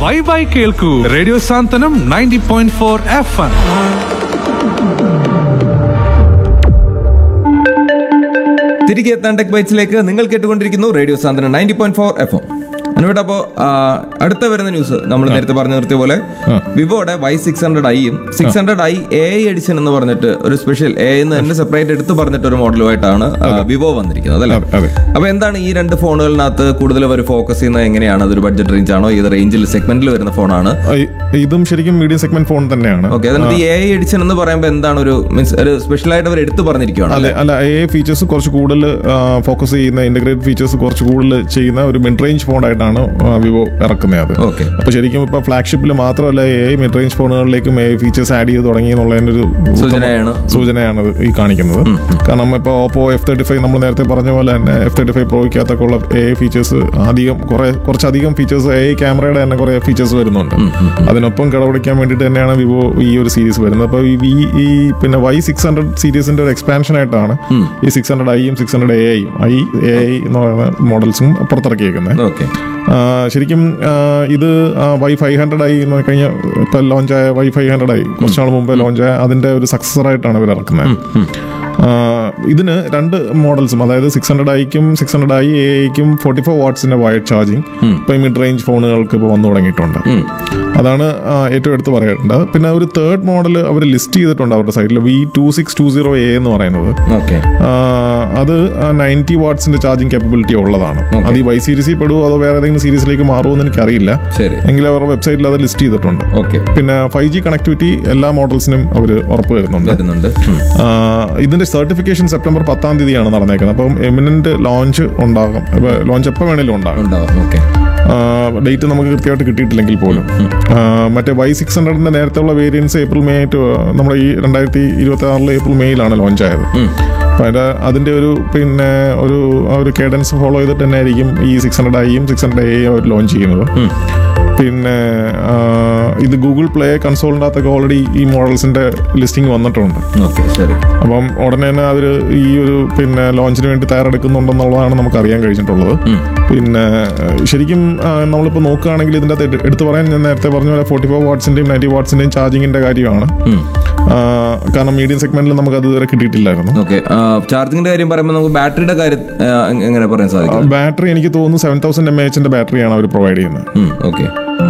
By bye കേൾക്കൂ radio Santhwanam ninety point four F M തിരികെ എത്താൻ ടെക് ബൈറ്റ്സിലേക്ക് നിങ്ങൾ കേട്ടുകൊണ്ടിരിക്കുന്നു radio Santhwanam ninety point four F M അനുവേട്ട അപ്പോ ആ, അടുത്ത വരുന്ന ന്യൂസ് നമ്മൾ നേരത്തെ പറഞ്ഞു നിർത്തിയ പോലെ വിവോയുടെ വൈ സിക്സ് ഹൺഡ്രഡ് ഐയും six hundred I A edition എന്ന് പറഞ്ഞിട്ട് ഒരു സ്പെഷ്യൽ എ എന്ന് തന്നെ സെപ്പറേറ്റ് എടുത്ത് പറഞ്ഞിട്ട് ഒരു മോഡലുമായിട്ടാണ് ആ, വിവോ വന്നിരിക്കുന്നത് അല്ലേ അതെ. അപ്പൊ എന്താണ് ഈ രണ്ട് ഫോണുകളിനകത്ത് കൂടുതൽ അവർ ഫോക്കസ് ചെയ്യുന്നത് എങ്ങനെയാണ് അതൊരു ബഡ്ജറ്റ് റേഞ്ച് ആണോ ഏത് റേഞ്ചിൽ സെഗ്മെന്റിൽ വരുന്ന ഫോണാണ് ആ, ഇ- ഇതും ശരിക്കും മീഡിയം സെഗ്മെന്റ് ഫോൺ തന്നെയാണ് ഓക്കെ അതിനകത്ത് ഈ എ എഡിഷൻ എന്ന് പറയുമ്പോൾ എന്താണ് ഒരു മീൻസ് ഒരു സ്പെഷ്യൽ ആയിട്ട് അവർ എടുത്ത് പറഞ്ഞിരിക്കുകയാണ് അല്ലെ അല്ല എ ഫീച്ചേഴ്സ് കുറച്ച് കൂടുതൽ ഫോക്കസ് ചെയ്യുന്ന ഇന്റഗ്രേറ്റ് ഫീച്ചേഴ്സ് കുറച്ച് കൂടുതൽ ചെയ്യുന്ന ഒരു മിഡ് റേഞ്ച് ഫോണായിട്ടാണ് വിവോ ഇറക്കുന്നത് അത് ഓക്കെ അപ്പൊ ശരിക്കും ഇപ്പൊ ഫ്ലാഗ്ഷിപ്പിൽ മാത്രമല്ല എ മിഡ് റേഞ്ച് ഫോണുകളിലേക്കും എ ഫീച്ചേഴ്സ് ആഡ് ചെയ്ത് തുടങ്ങി എന്നുള്ളതിന്റെ ഒരു ഉത്തമ സൂചനയാണ്. സൂചനയാണ് ഇത് ഈ കാണിക്കുന്നത് കാരണം ഇപ്പോൾ ഓപ്പോ എഫ് തേർട്ടി ഫൈവ് നമ്മൾ നേരത്തെ പറഞ്ഞ പോലെ തന്നെ എഫ് തേർട്ടി ഫൈവ് പ്രോയ്ക്കകത്തൊക്കെ ഉള്ള എ ഫീച്ചേഴ്സ് അധികം കുറെ കുറച്ചധികം ഫീച്ചേഴ്സ് എ ക്യാമറയുടെ തന്നെ കുറെ ഫീച്ചേഴ്സ് വരുന്നുണ്ട് അതിനൊപ്പം കിടപിടിക്കാൻ വേണ്ടിയിട്ട് തന്നെയാണ് വിവോ ഈ ഒരു സീരീസ് വരുന്നത് അപ്പോൾ ഈ ഈ പിന്നെ വൈ സിക്സ് ഹൺഡ്രഡ് സീരീസിന്റെ ഒരു എക്സ്പാൻഷൻ ആയിട്ടാണ് ഈ സിക്സ് ഹൺഡ്രഡ് ഐയും സിക്സ് ഹൺഡ്രഡ് എ ഐയും ഐ എ ഐ എന്ന് പറയുന്ന മോഡൽസും പുറത്തിറക്കിയേക്കുന്നത് ഓക്കെ ആ, ശരിക്കും ആ, ഇത് വൈ ഫൈവ് ഹൺഡ്രഡ് ആയി എന്ന് കഴിഞ്ഞാൽ ഇപ്പൊ ലോഞ്ചായ വൈ ഫൈവ് ഹൺഡ്രഡ് ആയി കുറച്ച് നാൾ മുമ്പേ ലോഞ്ചായ അതിന്റെ ഒരു സക്സസർ ആയിട്ടാണ് ഇവർ ഇറക്കുന്നത് ആ, ഇതിന് രണ്ട് മോഡൽസും അതായത് സിക്സ് ഹൺഡ്രഡ് ഐക്കും സിക്സ് ഹൺഡ്രഡ് ഐ എ ഐക്കും ഫോർട്ടി ഫോർ വാട്ട്സിന്റെ വയർ ചാർജിങ് ഇപ്പൊ മിഡ് റേഞ്ച് ഫോണുകൾക്ക് ഇപ്പോൾ വന്നു തുടങ്ങിയിട്ടുണ്ട് അതാണ് ആ, ഏറ്റവും എടുത്ത് പറയേണ്ടത് പിന്നെ ഒരു തേർഡ് മോഡൽ അവർ ലിസ്റ്റ് ചെയ്തിട്ടുണ്ട് അവരുടെ സൈഡിൽ V two six two zero A എന്ന് പറയുന്നത് ഓക്കെ ആ, അത് നയൻറ്റി വാട്ട്സിന്റെ ചാർജിങ് കേപ്പബിലിറ്റി ഉള്ളതാണ് അത് ഈ വൈ സീരീസിൽ പെടുവോ അതോ വേറെ ഏതെങ്കിലും സീരീസിലേക്ക് മാറുമോ എന്ന് എനിക്കറിയില്ല ശരി എങ്കിലും അവരുടെ വെബ്സൈറ്റിൽ അത് ലിസ്റ്റ് ചെയ്തിട്ടുണ്ട് ഓക്കെ പിന്നെ ഫൈവ് ജി കണക്ടിവിറ്റി എല്ലാ മോഡൽസിനും അവർ ഉറപ്പ് വരുന്നുണ്ട് വരുന്നുണ്ട് ഉം. ആ, ഇതിന്റെ സർട്ടിഫിക്കേഷൻ സെപ്റ്റംബർ പത്താം തീയതിയാണ് നടന്നേക്കുന്നത് അപ്പം എമിനന്റ് ലോഞ്ച് ഉണ്ടാകും ലോഞ്ച് എപ്പോൾ വേണേലും ഉണ്ടാകും ഉണ്ടാവും ഓക്കെ ഡേറ്റ് നമുക്ക് കൃത്യമായിട്ട് കിട്ടിയിട്ടില്ലെങ്കിൽ പോലും ആ, മറ്റേ വൈ സിക്സ് ഹൺഡ്രഡിന്റെ നേരത്തെ ഉള്ള വേരിയൻസ് ഏപ്രിൽ മെയ് ആയിട്ട് നമ്മുടെ ഈ രണ്ടായിരത്തി ഇരുപത്തി ആറിൽ ഏപ്രിൽ മെയ്യിലാണ് ലോഞ്ച് ആയത് അപ്പൊ അതിന്റെ അതിന്റെ ഒരു പിന്നെ ഒരു ആ ഒരു കേഡൻസ് ഫോളോ ചെയ്തിട്ട് തന്നെ ആയിരിക്കും ഈ സിക്സ് ഹൺഡ്രഡ് ഐയും സിക്സ് ഹൺഡ്രഡ് എ അവർ ലോഞ്ച് ചെയ്യുന്നത് പിന്നെ ആ, ഇത് ഗൂഗിൾ പ്ലേ കൺസോളിൻ്റെ അകത്തൊക്കെ ഓൾറെഡി ഈ മോഡൽസിന്റെ ലിസ്റ്റിംഗ് വന്നിട്ടുണ്ട് ഓക്കെ ശരി അപ്പം ഉടനെ തന്നെ അവർ ഈ ഒരു പിന്നെ ലോഞ്ചിന് വേണ്ടി തയ്യാറെടുക്കുന്നുണ്ടെന്നുള്ളതാണ് നമുക്ക് അറിയാൻ കഴിഞ്ഞിട്ടുള്ളത് പിന്നെ ഏഹ്, ശരിക്കും ആ, നമ്മളിപ്പോൾ നോക്കുകയാണെങ്കിൽ ഇതിൻ്റെ അകത്ത് എടു- എടുത്തു പറയാൻ ഞാൻ നേരത്തെ പറഞ്ഞ പോലെ ഫോർട്ടി ഫോർ വാട്ട്സിന്റെയും നയൻറ്റി വാട്ട്സിന്റെയും ചാർജിങ്ങിന്റെ കാര്യമാണ് ആ, കാരണം മീഡിയം സെഗ്മെന്റിൽ നമുക്ക് അത് ഇതുവരെ കിട്ടിയിട്ടില്ലായിരുന്നു ഓക്കെ ചാർജിങ്ങിന്റെ കാര്യം പറയുമ്പോൾ നമുക്ക് ബാറ്ററിയുടെ കാര്യം ആ, എ- എങ്ങനെ പറയാൻ സാധിക്കും ബാറ്ററി എനിക്ക് തോന്നുന്നു സെവൻ തൗസൻഡ് എം എച്ചിന്റെ ബാറ്ററിയാണ് അവർ പ്രൊവൈഡ് ചെയ്യുന്നത് ഓക്കെ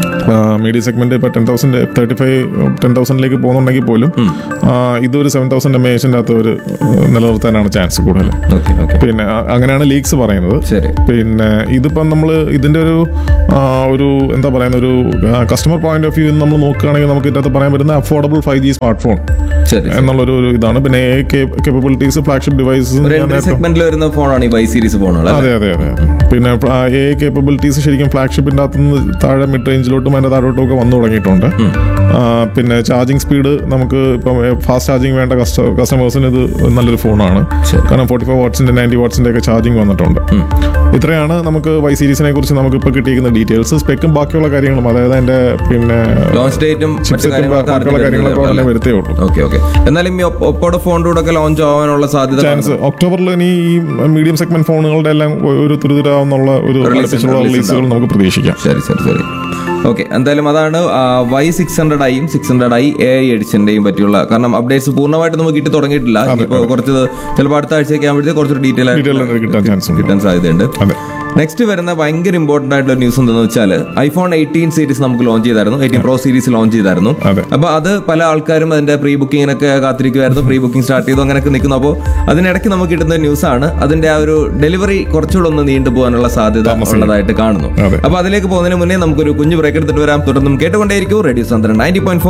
മീഡിയം സെഗ്മെന്റ് ഇപ്പോൾ ten thousand thirty five ten തൗസൻഡിലേക്ക് പോകുന്നുണ്ടെങ്കിൽ പോലും ആ, ഇതൊരു സെവൻ തൗസൻഡ് എം എച്ചിന്റെ അകത്ത് ഒരു ഏഹ്, നിലനിർത്താനാണ് ചാൻസ് കൂടുതൽ ഓക്കെ ഓക്കെ പിന്നെ അ- അങ്ങനെയാണ് ലീക്സ് പറയുന്നത് ശരി പിന്നെ ഇതിപ്പം നമ്മൾ ഇതിന്റെ ഒരു ആ, ഒരു എന്താ പറയുന്ന ഒരു കസ്റ്റമർ പോയിന്റ് ഓഫ് വ്യൂ നമ്മൾ നോക്കുകയാണെങ്കിൽ നമുക്ക് ഇതിനകത്ത് പറയാൻ പറ്റുന്ന affordable five G smart phone ശരി എന്നുള്ളൊരു ഒരു ഇതാണ് പിന്നെ എ കേപ്പബിലിറ്റീസ് ഫ്ലാഗ്ഷിപ്പ് ഡിവൈസസ് ഒരു എൻട്രി സെഗ്മെന്റിൽ വരുന്ന ഫോണാണ് ഈ വൈ സീരീസ് ഫോണുകൾ അതെ അതെ അതെ പിന്നെ എ കേപ്പബിലിറ്റീസ് ശരിക്കും ഫ്ലാഗ്ഷിപ്പിന്റെ അകത്തുനിന്ന് താഴെ മിഡ് റേഞ്ചിലോട്ടും അതിന്റെ താഴോട്ടും ഒക്കെ വന്നു തുടങ്ങിയിട്ടുണ്ട് ആ, പിന്നെ ചാർജിങ് സ്പീഡ് നമുക്ക് ഇപ്പം ഫാസ്റ്റ് ചാർജിങ് വേണ്ട കസ്റ്റമേഴ്സിന് ഇത് നല്ലൊരു ഫോണാണ് ശരി. കാരണം ഫോർട്ടി ഫോർ വാട്ട്സിന്റെ നയൻറ്റി വാട്ട്സിന്റെ ഒക്കെ ചാർജിങ് വന്നിട്ടുണ്ട് ഇത്രയാണ് നമുക്ക് വൈ സീരീസിനെ കുറിച്ച് നമുക്ക് ഇപ്പോൾ കിട്ടിയിരിക്കുന്ന ഡീറ്റെയിൽസ് സ്പെക്കും ബാക്കിയുള്ള കാര്യങ്ങളും അതായത് അതിന്റെ പിന്നെ ലോഞ്ച് ഡേറ്റും മറ്റു ചിപ്സെറ്റും കാര്യങ്ങളൊക്കെ ബാക്കിയുള്ള കാര്യങ്ങളൊക്കെ ഉടനെ വരുത്തേ ഉള്ളൂ ഓക്കെ ഓക്കെ എന്നാലും ഈ ഒപ്പ്- ഒപ്പോടെ ഫോണിന്റെ കൂടെ ഒക്കെ ലോഞ്ച് ആവാനുള്ള സാധ്യത ചാൻസ് ഒക്ടോബറിൽ ഇനി ഈ മീഡിയം സെഗ്മെന്റ് ഫോണുകളുടെ എല്ലാം ഒരു തുരിതുരാവുന്നുള്ള ഒരു Release അടുപ്പിച്ചുള്ള release റിലീസുകൾ നമുക്ക് പ്രതീക്ഷിക്കാം ശരി ശരി ശരി ഓക്കെ എന്തായാലും അതാണ് വൈ സിക്സ് ഹൺഡ്രഡ് ഐയും six hundred I A I എഡിഷന്റെയും പറ്റിയുള്ള കാരണം അപ്ഡേറ്റ്സ് പൂർണ്ണമായിട്ട് നമുക്ക് കിട്ടി തുടങ്ങിയിട്ടില്ല ഇപ്പോൾ കുറച്ച് ചിലപ്പോൾ അടുത്ത ആഴ്ചയൊക്കെ ആകുമ്പോഴത്തേക്ക് കുറച്ചൊരു ഡീറ്റെയിൽ ഡീറ്റെയിൽ ആയിട്ട് കിട്ടാൻ ചാൻസ് ഉണ്ട് കിട്ടാൻ സാധ്യതയുണ്ട് അതെ നെക്സ്റ്റ് വരുന്ന ഭയങ്കര ഇമ്പോർട്ടന്റ് ആയിട്ടുള്ള ന്യൂസ് എന്താണെന്ന് വെച്ചാൽ ഐഫോൺ എയ്റ്റീൻ സീരീസ് നമുക്ക് ലോഞ്ച് ചെയ്തായിരുന്നു എയ്റ്റീൻ പ്രോ സീരീസ് ലോഞ്ച് ചെയ്തായിരുന്നു അതെ. അപ്പൊ അത് പല ആൾക്കാരും അതിന്റെ പ്രീ ബുക്കിങ്ങിനൊക്കെ കാത്തിരിക്കുമായിരുന്നു പ്രീ ബുക്കിംഗ് സ്റ്റാർട്ട് ചെയ്തു അങ്ങനെയൊക്കെ നിൽക്കുന്നു അപ്പോൾ അതിനിടയ്ക്ക് നമുക്ക് കിട്ടുന്ന ന്യൂസ് ആണ് അതിന്റെ ആ ഒരു ഡെലിവറി കുറച്ചുകൂടെ ഒന്ന് നീണ്ടു പോകാനുള്ള സാധ്യത ഉള്ളതായിട്ട് കാണുന്നു അതെ. അപ്പൊ അതിലേക്ക് പോകുന്നതിന് മുന്നേ നമുക്കൊരു കുഞ്ഞു ബ്രേക്ക് എടുത്തിട്ട് വരാം തുടർന്നും കേട്ടുകൊണ്ടേയിരിക്കും റേഡിയോ സാന്ദ്രൻ നയൻറ്റി പോയിന്റ്